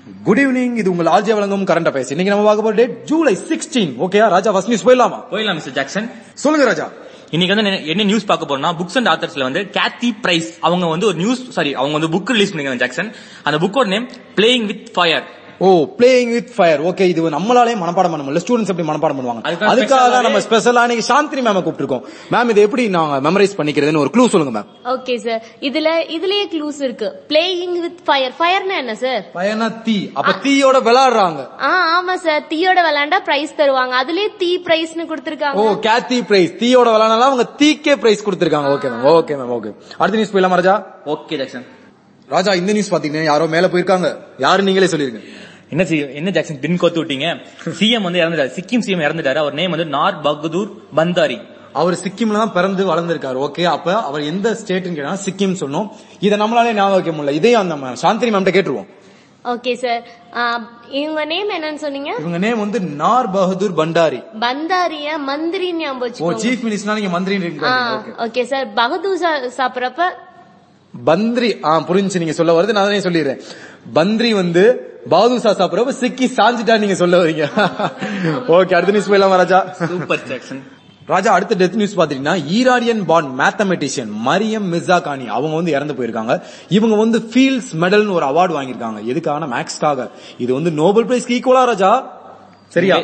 Good evening இது உங்கள் RJ வழங்கும் கரண்ட் அஃபேர்ஸ் இன்னைக்கு நம்ம பார்க்க போற டேட் ஜூலை சிக்ஸ்டீன் ஓகேயா ராஜா ஃபர்ஸ்ட் நியூஸ் போயிடலாமா போயிடலாம் மிஸ்டர் ஜாக்சன் சொல்லுங்க ராஜா இன்னைக்கு வந்து என்ன- என்ன நியூஸ் பார்க்க போறோம்னா புக்ஸ் அண்ட் ஆத்தர்ஸ்ல வந்து கேத்தி பிரைஸ் அவங்க வந்து ஒரு நியூஸ் சாரி அவங்க வந்து புக் ரிலீஸ் பண்ணிருக்காங்க ஜாக்சன் அந்த புக்கோட name playing with fire oh playing with fire okay இது நம்மளாலே மனப்பாடம் பண்ண முடியல ஸ்டூடெண்ட்ஸ் எப்படி மனப்பாடம் பண்ணுவாங்க அதுக்காக அதுக்காக தான் special-ஆவே- நம்ம ஸ்பெஷலா இன்னைக்கு சாந்தினி மேம் கூப்பிட்டுருக்கோம் மேம் இது எப்படி நாங்க மெமரைஸ் பண்ணிக்கிறதுன்னு ஒரு க்ளூ சொல்லுங்க மேம் ஓகே சார் இதுல இதுலயே க்ளூஸ் இருக்கு பிளேயிங் வித் ஃபயர் ஃபயர்னா என்ன சார் பயனா தீ அப்ப தீயோட விளையாடுறாங்க ஆ ஆமா சார் தீயோட விளையாண்டா பிரைஸ் தருவாங்க அதுலயே தீ பிரைஸ்னு ஓ கொடுத்திருக்காங்க கேத்தி பிரைஸ் தீயோட விளையாடுனால அவங்க தீக்கே பிரைஸ் கொடுத்திருக்காங்க okay ma'am okay ma'am okay அடுத்த நியூஸ் போயிடலாமா ராஜா ஓகே ஜாக்சன் ராஜா இந்த நியூஸ் பாத்தீங்கன்னா யாரோ மேல போயிருக்காங்க யாரு நீங்களே சொல்லிருங்க என்ன சி- என்ன ஜாக்சன் பின் கோத்து விட்டீங்க சிஎம் வந்து இறந்துட்டாரு சிக்கிம் சிஎம் இறந்துட்டாரு அவர் நேம் வந்து நார் பகதூர் பந்தாரி அவர் சிக்கிம்ல தான் பிறந்து வளர்ந்திருக்காரு ஓகே அப்ப அவர் எந்த ஸ்டேட்னு கேட்டா சிக்கிம் சொன்னோம் இதை நம்மளாலே ஞாபகம் வைக்க முடியல இதையும் அந்த ம- சாந்தினி மேம்கிட்ட கேட்டுருவோம் ஓகே சார் இவங்க நேம் என்னன்னு சொன்னீங்க இவங்க நேம் வந்து நார் பகதூர் பண்டாரி பந்தாரிய மந்திரி ஞாபகம் ஓ வச்சுக்கோங்க சீஃப் மினிஸ்டர் நீங்க மந்திரி ஓகே ஓகே சார் பகதூர் சா- சாப்பிடுறப்ப பந்திரி ஆ புரிஞ்சு நீங்க சொல்ல வருது நான் தானே சொல்லிடுறேன் பந்திரி வந்து பகதூர் சா சாப்பிடுறப்ப சிக்கி சாஞ்சிட்டா நீங்க சொல்ல வரீங்க ஓகே அடுத்த நியூஸ் போயிடலாமா ராஜா சூப்பர் ஜாக்சன் ராஜா அடுத்த டெத் நியூஸ் பாத்தீங்கன்னா ஈரானியன் பாண்ட் மேத்தமெட்டிஷியன் மரியம் மிர்சா கானி அவங்க வந்து இறந்து போயிருக்காங்க இவங்க வந்து ஃபீல்ட்ஸ் மெடல்னு ஒரு அவார்டு வாங்கியிருக்காங்க எதுக்கான மேக்ஸ்க்காக இது வந்து நோபல் பிரைஸ்க்கு ஈக்குவலா ராஜா சரியா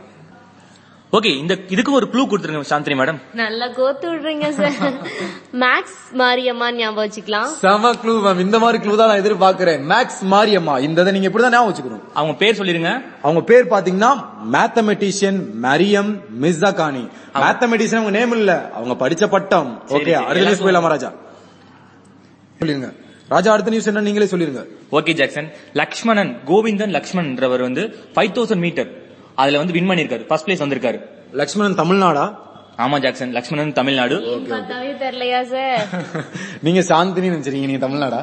ஓகே இந்த இதுக்கு ஒரு க்ளூ கொடுத்துருங்க சாந்தினி மேடம் நல்லா கோத்து விடுறீங்க சார் மேக்ஸ் மாரியம்மா ஞாபகம் வச்சுக்கலாம் செம க்ளூ மேம் இந்த மாதிரி க்ளூ தான் நான் எதிர்பார்க்கிறேன் மேக்ஸ் மாரியம்மா இந்த இதை நீங்க இப்படிதான் ஞாபகம் வச்சுக்கணும் அவங்க பேர் சொல்லிருங்க அவங்க பேர் பாத்தீங்கன்னா mathematician Maryam Mirzakhani mathematician அவங்க நேம் இல்ல அவங்க படிச்ச பட்டம் சரி, ஓகே சரி, அடுத்த நியூஸ் எல்லாருக்கும் போயிடலாமா ராஜா சொல்லிருங்க ராஜா அடுத்த நியூஸ் என்ன நீங்களே சொல்லிருங்க ஓகே ஜாக்சன் லக்ஷ்மணன் கோவிந்தன் லக்ஷ்மண்ன்றவர் வந்து ஃபைவ் தௌசண்ட் மீட்டர் அதுல வந்து வின் பண்ணிருக்காரு ஃபர்ஸ்ட் பிளேஸ் வந்திருக்காரு லக்ஷ்மணன் தமிழ்நாடா ஆமா ஜாக்சன் லக்ஷ்மணன் தமிழ்நாடு பார்த்தாவே தெரியலையா சார் நீங்க சாந்தினி நினைச்சிருக்கீங்க நீங்க தமிழ்நாடா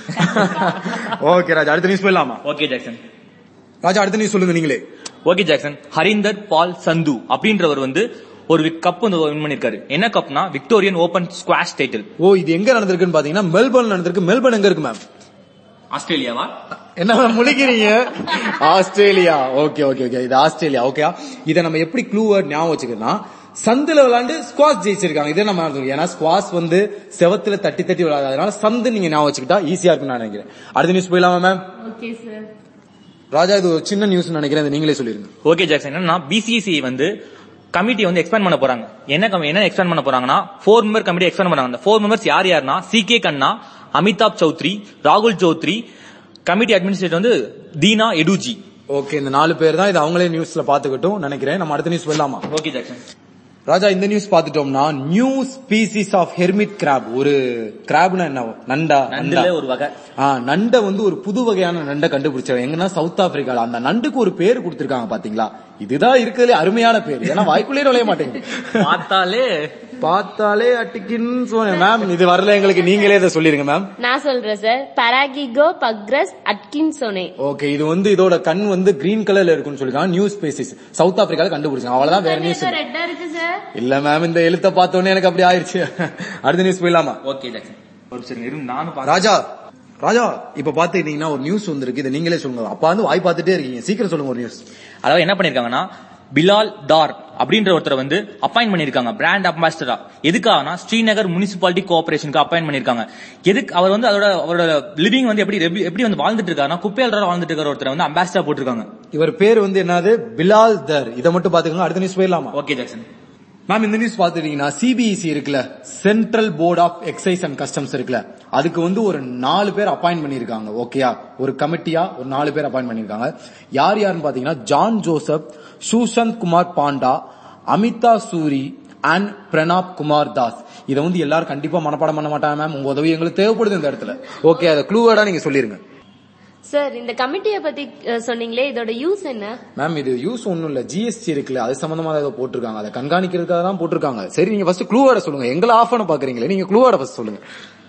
ஓகே ராஜா அடுத்த நியூஸ் போயிடலாமா ஓகே ஜாக்சன் ராஜா அடுத்த நியூஸ் சொல்லுங்க நீங்களே ஓகே ஜாக்சன் ஹரிந்தர் பால் சந்து அப்படின்றவர் வந்து ஒரு கப் வந்து வின் பண்ணிருக்காரு என்ன கப்னா விக்டோரியன் ஓபன் ஸ்குவாஷ் டைட்டில் ஓ இது எங்க நடந்திருக்குன்னு பாத்தீங்கன்னா மெல்பர்ன் நடந்திருக்கு மெல்பர்ன் எங்க இருக்கு மேம் ஆஸ்திரேலியாவா என்ன மேம் முழிக்கிறீங்க ஆஸ்திரேலியா ஓகே ஓகே ஓகே இது ஆஸ்திரேலியா ஓகே இதை நம்ம எப்படி க்ளூ ஞாபகம் வச்சுக்கணும்னா சந்துல விளையாண்டு ஸ்குவாஷ் ஜெயிச்சிருக்காங்க இதே நம்ம ஞாபகம் வச்சுக்கணும். ஏன்னா ஸ்குவாஷ் வந்து செவத்துல தட்டி தட்டி விளையாடுறதுனால சந்து நீங்க ஞாபகம் வச்சுக்கிட்டா ஈஸியா இருக்கும்னு நான் நினைக்கிறேன் அடுத்த நியூஸ் போயிடலாமா மேம் ஓகே சார் ராஜா இது ஒரு சின்ன நியூஸ் நினைக்கிறேன் இதை நீங்களே சொல்லிருங்க ஓகே ஜாக்சன் என்னன்னா பிசிசி வந்து கமிட்டி வந்து எக்ஸ்பேண்ட் பண்ண போறாங்க என்ன com- என்ன எக்ஸ்பேண்ட் பண்ண போறாங்கன்னா ஃபோர் மெம்பர் கமிட்டி எக்ஸ்பேண்ட் பண்ணாங்க அந்த ஃபோர் மெம்பர்ஸ் யார் யாருன்னா சி கே கண்ணா அமிதாப் சௌத்ரி ராகுல் சௌத்ரி கமிட்டி அட்மினிஸ்ட்ரேட்டர் வந்து தீனா எடுஜி ஓகே இந்த நாலு பேர் தான் இது அவங்களே நியூஸ்ல பாத்துக்கிட்டும் நினைக்கிறேன் நம்ம அடுத்த நியூஸ் போயிடலாமா ஓகே ஜாக்சன் ராஜா இந்த நியூஸ் பாத்துட்டோம்னா new species of hermit crab ஒரு கிராப்னா என்ன நண்டா நண்டுல நண்டா ஒரு வகை ஆ நண்டை வந்து ஒரு புது வகையான நண்டை கண்டுபிடிச்சாங்க எங்கன்னா சவுத் ஆப்பிரிக்கால அந்த நண்டுக்கு ஒரு பேர் கொடுத்திருக்காங்க பாத்தீங்களா இதுதான் இருக்கிறதுலே அருமையான பேர் ஏன்னா வாய்க்குள்ளே நுழைய மாட்டேங்குது பார்த்தாலே பார்த்தாலே அட்டிக்கின்னு சொன்னேன் மேம் இது வரல எங்களுக்கு நீங்களே இதை சொல்லிருங்க மேம் நான் சொல்றேன் சார் பராகிகோ பக்ரஸ் அட்கின்சோனே ஓகே இது வந்து இதோட கண் வந்து கிரீன் கலர்ல இருக்குன்னு சொல்லிருக்காங்க நியூ ஸ்பேசிஸ் சவுத் ஆப்பிரிக்கால கண்டுபிடிச்சாங்க அவ்வளவுதான் வேற நியூஸ் ரெட்டா இருக்கு சார் இல்ல மேம் இந்த எழுத்த பார்த்தோன்னே எனக்கு அப்படி ஆயிருச்சு அடுத்த நியூஸ் போயிடலாமா ஓகே ஜாக்சன் ஒரு சரி இரு நானும் பார்க்க ராஜா ராஜா இப்ப பாத்துக்கிட்டீங்கன்னா ஒரு நியூஸ் வந்திருக்கு இதை நீங்களே சொல்லுங்க அப்ப வந்து வாய் பார்த்துட்டே இருக்கீங்க சீக்கிரம் சொல்லுங்க ஒரு நியூஸ் அதாவது என்ன பண்ணிருக்காங்கன்னா பிலால் தார் அப்படின்ற ஒருத்தரை வந்து அப்பாயிண்ட் பண்ணிருக்காங்க பிராண்ட் அம்பாசிடரா எதுக்காகனா ஸ்ரீநகர் முனிசிபாலிட்டி கோஆபரேஷனுக்கு அப்பாயிண்ட் பண்ணிருக்காங்க எதுக்கு அவர் வந்து அதோட அவரோட லிவிங் வந்து எப்படி எப்படி- எப்படி வந்து வாழ்ந்துட்டு இருக்காருன்னா குப்பையாளராக வாழ்ந்துட்டு இருக்கிற ஒருத்தரை வந்து அம்பாசிடர் போட்டிருக்காங்க இவர் பேர் வந்து என்னது பிலால் தர் இதை மட்டும் பாத்துக்கோங்க அடுத்த நியூஸ் போயிடலாமா ஓகே ஜாக்சன் மேம் இந்த நியூஸ் பாத்துட்டீங்கன்னா சிபிஎஸ்சி இருக்குல்ல central board of excise and customs இருக்குல்ல அதுக்கு வந்து ஒரு நாலு பேர் அப்பாயிண்ட் பண்ணிருக்காங்க ஓகேயா ஒரு கமிட்டியா ஒரு நாலு பேர் அப்பாயிண்ட் பண்ணிருக்காங்க யார் யாருன்னு பாத்தீங்கன்னா John Joseph Sushant Kumar Panda Amita Suri and Pranab Kumar Das இதை வந்து எல்லாரும் கண்டிப்பா மனப்பாடம் பண்ண மாட்டாங்க மேம் உங்க உதவி எங்களுக்கு தேவைப்படுது இந்த இடத்துல ஓகே அதை க்ளூவேர்டா நீங்க சொல்லிருங்க சார் இந்த கமிட்டியை பத்தி அஹ், சொன்னீங்களே இதோட யூஸ் என்ன மேம் இது யூஸ் ஒண்ணும் இல்ல ஜிஎஸ்டி இருக்குல்ல அது சம்பந்தமா ஏதோ போட்டிருக்காங்க அதை கண்காணிக்கிறதுக்காக தான் போட்டிருக்காங்க சரி நீங்க ஃபர்ஸ்ட் க்ளூவோட சொல்லுங்க எங்களை ஆஃப் பண்ண பாக்குறீங்களே நீங்க க்ளூவோட ஃபர்ஸ்ட் சொல்லுங்க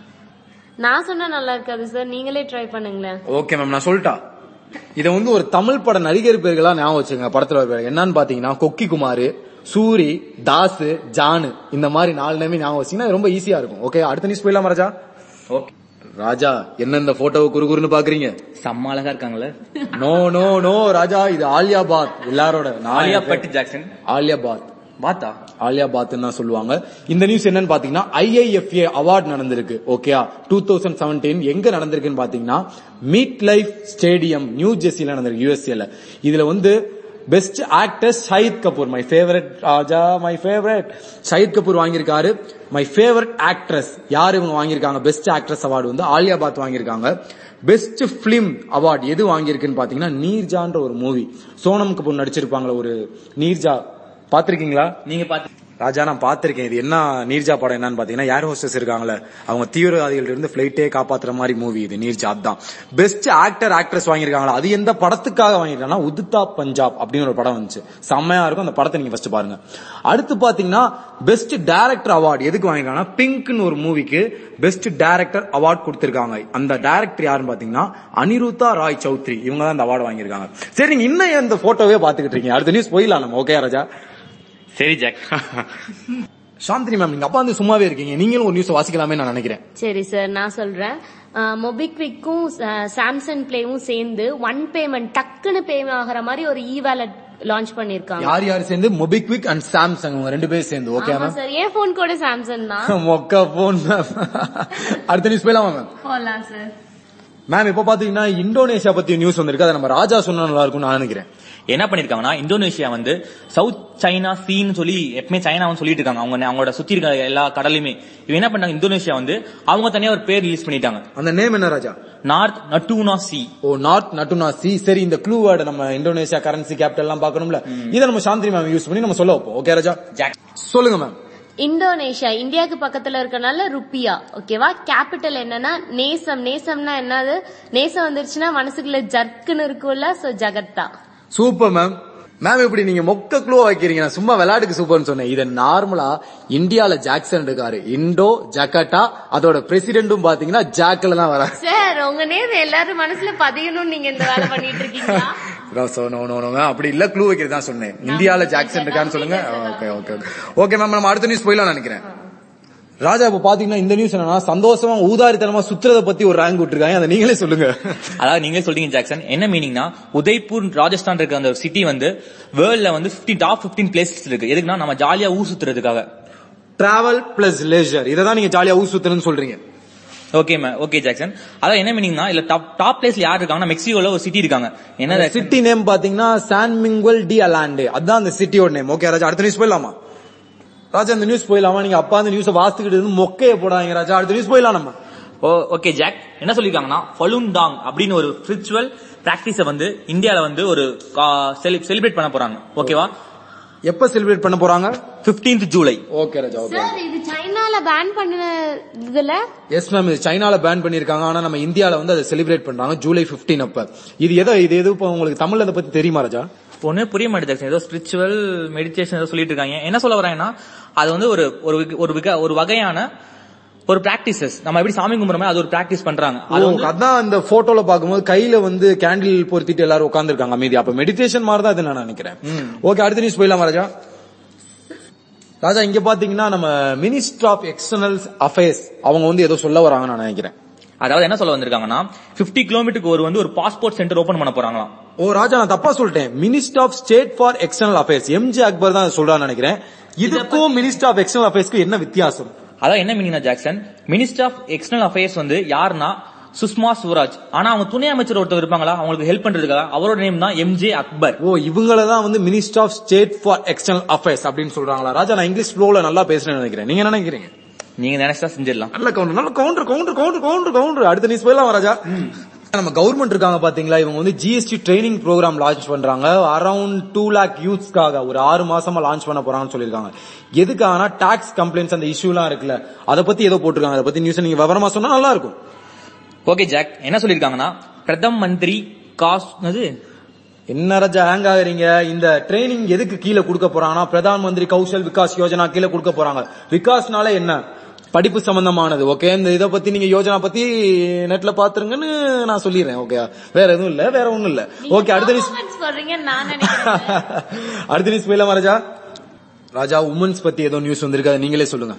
நான் சொன்னா நல்லா இருக்காது சார் நீங்களே ட்ரை பண்ணுங்களேன் ஓகே மேம் நான் சொல்லிட்டா இதை வந்து ஒரு தமிழ் பட நடிகர் பேர்களா ஞாபகம் வச்சுங்க படத்துல ஒரு பேர் என்னன்னு பாத்தீங்கன்னா கொக்கி குமார் சூரி தாஸ் ஜானு இந்த மாதிரி நாலு நேமே ஞாபகம் வச்சீங்கன்னா ரொம்ப ஈஸியா இருக்கும் ஓகே அடுத்த நியூஸ் போயிடலாம் ராஜா ஓகே ராஜா என்ன இந்த போட்டோவை குறுகுறுன்னு பாக்குறீங்க செம்ம அழகா இருக்காங்களே நோ நோ நோ ராஜா இது ஆலியா பாத் எல்லாரோட நான் ஆலியா பட் ஜாக்சன் ஆலியா பாத் பாத்தா ஆலியா பாத்னு தான் சொல்லுவாங்க இந்த நியூஸ் என்னன்னு பாத்தீங்கன்னா ஐஐஎஃப்ஏ அவார்ட் நடந்திருக்கு ஓகேயா டூ தௌசண்ட் செவன்டீன் எங்க நடந்திருக்குன்னு பாத்தீங்கன்னா மீட் லைஃப் ஸ்டேடியம் நியூ ஜெர்சில நடந்திருக்கு யூஎஸ்ஏல இதுல வந்து best actor Shahid Kapoor my favourite Raja my favourite Shahid Kapoor வாங்கியிருக்காரு மை ஃபேவரட் ஆக்ட்ரஸ் யார் இவங்க வாங்கியிருக்காங்க பெஸ்ட் ஆக்ட்ரஸ் அவார்டு வந்து ஆலியா பாத் வாங்கியிருக்காங்க பெஸ்ட் பிலிம் அவார்டு எது வாங்கியிருக்குன்னு பாத்தீங்கன்னா நீர்ஜான்ற ஒரு மூவி சோனம் கபூர் நடிச்சிருப்பாங்களே ஒரு நீர்ஜா பாத்திருக்கீங்களா நீங்க பாத்து ராஜா நான் பாத்திருக்கேன் இது என்ன நீர்ஜா படம் என்னன்னு பாத்தீங்கன்னா ஏர் ஹோஸ்டஸ் இருக்காங்களே அவங்க தீவிரவாதிகள் இருந்து பிளைட்டே காப்பாத்துற மாதிரி மூவி இது நீர்ஜா தான் பெஸ்ட் ஆக்டர் ஆக்ட்ரஸ் வாங்கியிருக்காங்களா அது எந்த படத்துக்காக வாங்கியிருக்காங்கன்னா உதுத்தா பஞ்சாப் அப்படின்னு ஒரு படம் வந்துச்சு செம்மையா இருக்கும் அந்த படத்தை நீங்க ஃபர்ஸ்ட் பாருங்க அடுத்து பாத்தீங்கன்னா பெஸ்ட் டைரக்டர் அவார்டு எதுக்கு வாங்கியிருக்காங்கன்னா பிங்க்னு ஒரு மூவிக்கு பெஸ்ட் டைரக்டர் அவார்டு கொடுத்திருக்காங்க அந்த டைரக்டர் யாருன்னு பாத்தீங்கன்னா அனிருத்தா ராய் சௌத்ரி இவங்க தான் அந்த அவார்டு வாங்கியிருக்காங்க சரி நீங்க இன்னும் ஏன் இந்த போட்டோவே பாத்துக்கிட்டு இருக்கீங்க அடுத்த நியூஸ் போயிடலாம் நம்ம ஓகே ராஜா சரி ஜாக் சாந்தினி மேம் நீங்க அப்பா வந்து சும்மாவே இருக்கீங்க நீங்களும் ஒரு நியூஸ் வாசிக்கலாமே நான் நினைக்கிறேன் சரி சார் நான் சொல்றேன் மொபிக்விக்கும் சாம்சங் பிளேவும் சேர்ந்து ஒன் பேமெண்ட் டக்குன்னு பே ஆகிற மாதிரி ஒரு இ வேலட் லான்ச் பண்ணிருக்காங்க யார் யார் சேர்ந்து மொபிக்விக் அண்ட் சாம்சங் உங்க ரெண்டு பேரும் சேர்ந்து ஓகே ஆமா மேம் சார் என் போன் கூட சாம்சங் தான் மொக்க போன் மேம் அடுத்த நியூஸ் போயிடலாமா மேம் போலாம் சார் மேம் இப்ப பாத்தீங்கன்னா இந்தோனேஷியா பத்தி நியூஸ் வந்திருக்கு அதை நம்ம ராஜா சொன்னா நல்லா இருக்கும்னு நான் நினைக்கிறேன் என்ன பண்ணிருக்காங்கன்னா இந்தோனேஷியா வந்து சவுத் சைனா சீன்னு சொல்லி எப்பவுமே சைனாவும் சொல்லிட்டு இருக்காங்க அவங்க அவங்களோட சுத்தி இருக்க எல்லா கடலையுமே இவங்க என்ன பண்ணாங்க இந்தோனேஷியா வந்து அவங்க தனியா ஒரு பேர் ரிலீஸ் பண்ணிட்டாங்க அந்த நேம் என்ன Raja north Natuna sea oh north Natuna sea சரி இந்த க்ளூ வேர்டு நம்ம இந்தோனேஷியா கரன்சி கேபிட்டல் எல்லாம் பார்க்கணும்ல இதை நம்ம சாந்தினி மேம் யூஸ் பண்ணி நம்ம சொல்ல வைப்போம் ஓகே ராஜா ஜாக் சொல்லுங்க மேம் இந்தோனேஷியா இந்தியாவுக்கு பக்கத்துல இருக்கனால ருப்பியா ஓகேவா கேபிட்டல் என்னன்னா நேசம் நேசம்னா என்னது நேசம் வந்துருச்சுன்னா மனசுக்குள்ள ஜர்க்குன்னு இருக்கும்ல சோ ஜகத்தா சூப்பர் மேம் மேம் இப்படி நீங்க மொக்க க்ளூ வைக்கிறீங்க நான் சும்மா விளையாட்டுக்கு சூப்பர்னு சொன்னேன் இதை நார்மலா இந்தியால ஜாக்சன் இருக்காரு இண்டோ ஜகாட்டா அதோட பிரசிடென்ட்டும் பாத்தீங்கன்னா ஜாக்ல தான் வராரு சார் உங்க நேம் எல்லாரும் மனசுல பதியணும்னு நீங்க இந்த வேலை பண்ணிட்டு இருக்கீங்களா No, so, no, no, no, ma'am. அப்படி இல்ல க்ளூ வைக்கிறது தான் சொன்னேன் இந்தியால ஜாக்சன் இருக்கான்னு சொல்லுங்க ஓகே ஓகே ஓகே மேம் நம்ம அடுத்த நியூஸ் போயிடலாம் நினைக்கிறேன் ராஜா இப்ப பாத்தீங்கன்னா இந்த நியூஸ் என்னன்னா சந்தோஷமா ஊதாரித்தனமா சுத்துறத பத்தி ஒரு ரேங்க் விட்டுருக்காங்க அதை நீங்களே சொல்லுங்க அதாவது நீங்களே சொல்றீங்க ஜாக்சன் என்ன மீனிங்னா உதய்பூர் ராஜஸ்தான் இருக்க அந்த சிட்டி வந்து வேர்ல்ட்ல வந்து 50 டாப் 15 பிளேசஸ் இருக்கு எதுக்குன்னா நம்ம ஜாலியா ஊர் சுத்துறதுக்காக டிராவல் பிளஸ் லெஜர் இதை தான் நீங்க ஜாலியா ஊர் சுத்துறேன்னு சொல்றீங்க ஓகே மே ஓகே ஜாக்சன் அதான் என்ன மீனிங்னா இல்ல டாப் டாப் பிளேஸ்ல யார் இருக்காங்கன்னா மெக்சிகோல ஒரு சிட்டி இருக்காங்க என்ன சிட்டி நேம் பாத்தீங்கன்னா சான் மிங்குவல் டி அலாண்டு அதான் அந்த சிட்டியோட நேம் ஓகே ராஜா அடுத்த நியூஸ் போயிடலாமா ராஜா இந்த நியூஸ் போயிடலாமா நீங்க அப்பா அந்த நியூஸ் வாசிக்கிட்டு இருந்து மொக்கைய போடாதீங்க ராஜா அடுத்த நியூஸ் போயிடலாம் நம்ம ஓ ஓகே ஜாக் என்ன சொல்லிருக்காங்கன்னா ஃபலூன் டாங் அப்படின்னு ஒரு ஸ்பிரிச்சுவல் பிராக்டிஸ வந்து இந்தியால வந்து ஒரு செலிப்ரேட் பண்ண போறாங்க ஓகேவா எப்ப செலிப்ரேட் பண்ண போறாங்க 15th July okay Raja okay sir இது சைனால பேன் பண்ண இதுல எஸ் மேம் இது சைனால பேன் பண்ணிருக்காங்க ஆனா நம்ம இந்தியால வந்து அதை செலிப்ரேட் பண்றாங்க ஜூலை 15 அப்ப இது எதோ இது எது இப்போ உங்களுக்கு தமிழ்ல அதை பத்தி தெரியுமா ராஜா ஒண்ணு புரிய மாட்டேது ஜாக்சன் ஏதோ ஸ்பிரிச்சுவல் மெடிடேஷன் ஏதோ சொல்லிட்டு இருக்காங்க என்ன சொல்ல வராங்கன்னா அது வந்து ஒரு ஒரு விக- ஒரு விக- ஒரு வகையான ஒரு பிராக்டிசஸ் நம்ம எப்படி சாமி கும்பிடுறோமோ அது ஒரு பிராக்டிஸ் பண்றாங்க அது ஓ, வந்து அதான் அந்த போட்டோல பாக்கும்போது கையில வந்து கேண்டில் பொருத்திட்டு எல்லாரும் உட்கார்ந்துருக்காங்க அமைதி அப்ப மெடிடேஷன் மாதிரி தான் இது நான் நினைக்கிறேன் ஓகே அடுத்த நியூஸ் போயிடலாமா ராஜா ராஜா இங்க பாத்தீங்கன்னா நம்ம மினிஸ்டர் ஆஃப் எக்ஸ்டர்னல் அஃபேர்ஸ் அவங்க வந்து ஏதோ சொல்ல வராங்கன்னு நான் நினைக்கிறேன் அதாவது என்ன சொல்ல வந்திருக்காங்கன்னா 50 கிலோமீட்டருக்கு ஒரு வந்து ஒரு பாஸ்போர்ட் சென்டர் ஓபன் பண்ண போறாங்களாம் ஓ ராஜா நான் தப்பா சொல்லிட்டேன் minister of state for external affairs M J Akbar தான் சொல்றான்னு நினைக்கிறேன் இதுக்கும் மினிஸ்டர் ஆஃப் எக்ஸ்டர்னல் அஃபேர்ஸ்க்கு என்ன வித்தியாசம் அதான் என்ன meaning Jackson minister of external affairs வந்து யாருன்னா சுஷ்மா ஸ்வராஜ் ஆனா அவங்க துணை அமைச்சர் ஒருத்தர் இருப்பாங்களா அவங்களுக்கு ஹெல்ப் பண்றதுக்காக அவரோட நேம் தான் எம்ஜே அக்பர் ஓ இவங்கள தான் வந்து minister of state for external affairs அப்படின்னு சொல்றாங்களா ராஜா நான் இங்கிலீஷ் ஃப்ளோல நல்லா பேசுறேன்னு நினைக்கிறேன் நீங்க என்ன நினைக்கிறீங்க நீங்க நினைச்சா செஞ்சிடலாம் நல்ல கவுண்டர் நல்ல counter counter counter counter counter அடுத்த நியூஸ் போயிடலாம் ராஜா நம்ம கவர்மெண்ட் இருக்காங்க பாத்தீங்களா இவங்க வந்து ஜிஎஸ்டி ட்ரைனிங் ப்ரோக்ராம் லான்ச் பண்றாங்க அரௌண்ட் டூ லேக் யூத்ஸ்க்காக ஒரு ஆறு மாசமா லான்ச் பண்ண போறாங்கன்னு சொல்லிருக்காங்க எதுக்காகனா டாக்ஸ் கம்ப்ளைண்ட்ஸ் அந்த இஷ்யூ எல்லாம் இருக்குல்ல அதை பத்தி ஏதோ போட்டிருக்காங்க அதை பத்தி நியூஸ் நீங்க விவரமா சொன்னா நல்லா இருக்கும் ஓகே ஜாக் என்ன சொல்லிருக்காங்கன்னா பிரதம் மந்திரி காஸ் அது என்ன ராஜா ஹேங் ஆகுறீங்க இந்த ட்ரைனிங் எதுக்கு கீழே கொடுக்க போறாங்கன்னா பிரதான் மந்திரி கௌஷல் விகாஸ் யோஜனா கீழே கொடுக்க போறாங்க விகாஸ்னால என்ன படிப்பு சம்பந்தமானது ஓகே இந்த இதை பத்தி நீங்க யோஜனா பத்தி நெட்ல பாத்துருங்கன்னு நான் சொல்லிடுறேன் ஓகே வேற எதுவும் இல்ல வேற ஒண்ணும் இல்ல ஓகே அடுத்த நியூஸ் Comments போடுறீங்க நான் நினைக்கிறேன் அடுத்த நியூஸ் போயிடலாம் ராஜா ராஜா உமன்ஸ் பத்தி ஏதோ நியூஸ் வந்திருக்கு அதை நீங்களே சொல்லுங்க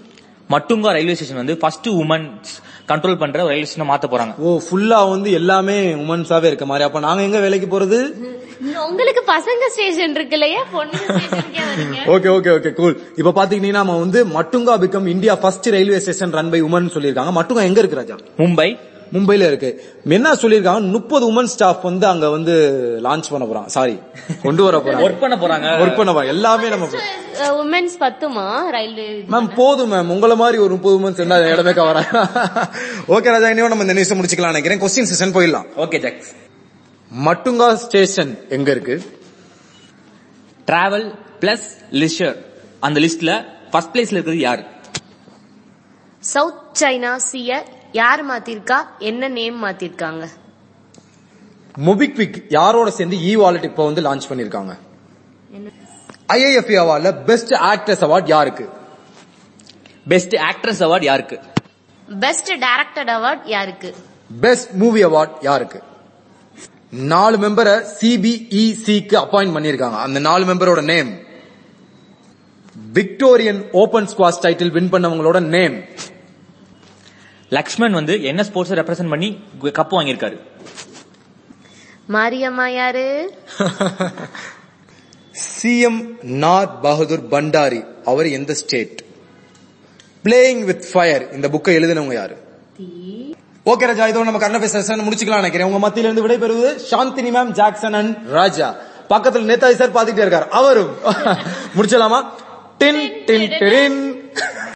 மட்டுங்கா ரயில்வே ஸ்டேஷன் வந்து ஃபர்ஸ்ட் உமன்ஸ் கண்ட்ரோல் பண்ற ஒரு ரயில்வே ஸ்டேஷன் மாத்த போறாங்க ஓ ஃபுல்லா வந்து எல்லாமே உமன்ஸாவே இருக்க மாதிரி அப்ப நாங்க எங்க வேலைக்கு போறது உங்களுக்கு பசங்க ஸ்டேஷன் இருக்கு இல்லையா பொண்ணுங்க ஸ்டேஷனுக்கே வரீங்க ஓகே ஓகே ஓகே கூல் இப்ப பாத்தீங்கன்னா நம்ம வந்து Matunga become India first railway station run by woman சொல்லிருக்காங்க மட்டுங்கா எங்க இருக்கு ராஜா மும்பை மும்பைல இருக்கு என்ன சொல்லிருக்காங்க முப்பது உமன் ஸ்டாஃப் வந்து அங்க வந்து லான்ச் பண்ண போறாங்க சாரி கொண்டு வர போறாங்க ஒர்க் பண்ண போறாங்க ஒர்க் பண்ண போறாங்க எல்லாமே நம்ம உமன்ஸ் பத்துமா ரயில்வே மேம் போதும் மேம் உங்கள மாதிரி ஒரு முப்பது உமன்ஸ் இருந்தா இடமே கவர ஓகே ராஜா இன்னும் நம்ம இந்த நியூஸ் முடிச்சுக்கலாம் நினைக்கிறேன் கொஸ்டின் செஷன் போயிடலாம் ஓகே ஜாக்ஸ் மட்டுங்கா ஸ்டேஷன் எங்க இருக்கு டிராவல் பிளஸ் லிஷர் அந்த லிஸ்ட்ல ஃபர்ஸ்ட் பிளேஸ்ல இருக்கிறது யாரு சவுத் சைனா சிய யார் மாத்திருக்கா என்ன நேம் மாத்திருக்காங்க மொபிக்விக் யாரோட சேர்ந்து இ வாலெட் இப்ப வந்து லான்ச் பண்ணிருக்காங்க ஐஏஎஃப் அவார்ட்ல பெஸ்ட் ஆக்ட்ரஸ் அவார்ட் யாருக்கு பெஸ்ட் ஆக்ட்ரஸ் அவார்ட் யாருக்கு பெஸ்ட் டைரக்டர் அவார்ட் யாருக்கு பெஸ்ட் மூவி அவார்ட் யாருக்கு நாலு மெம்பரை சிபிஇசிக்கு அப்பாயிண்ட் பண்ணிருக்காங்க அந்த நாலு மெம்பரோட name Victorian open squash title win பண்ணவங்களோட நேம் லக்ஷ்மண் வந்து என்ன ஸ்போர்ட்ஸ் ரெப்ரசென்ட் பண்ணி கப் வாங்கியிருக்காரு மாரியம்மா யாரு சிஎம் நாத் பகதூர் பண்டாரி அவர் எந்த ஸ்டேட் பிளேயிங் வித் ஃபயர் இந்த புக்கை எழுதினவங்க யாரு ஓகே ராஜா இதோட நம்ம கரண்ட் அஃபேர்ஸ் செஷன் முடிச்சுக்கலாம் நினைக்கிறேன் உங்க மத்தியில இருந்து விடைபெறுவது Chandini ma'am Jackson and Raja பக்கத்துல நேதாஜி சார் பாத்துக்கிட்டே இருக்காரு அவரும் முடிச்சலாமா டின் டின் டின்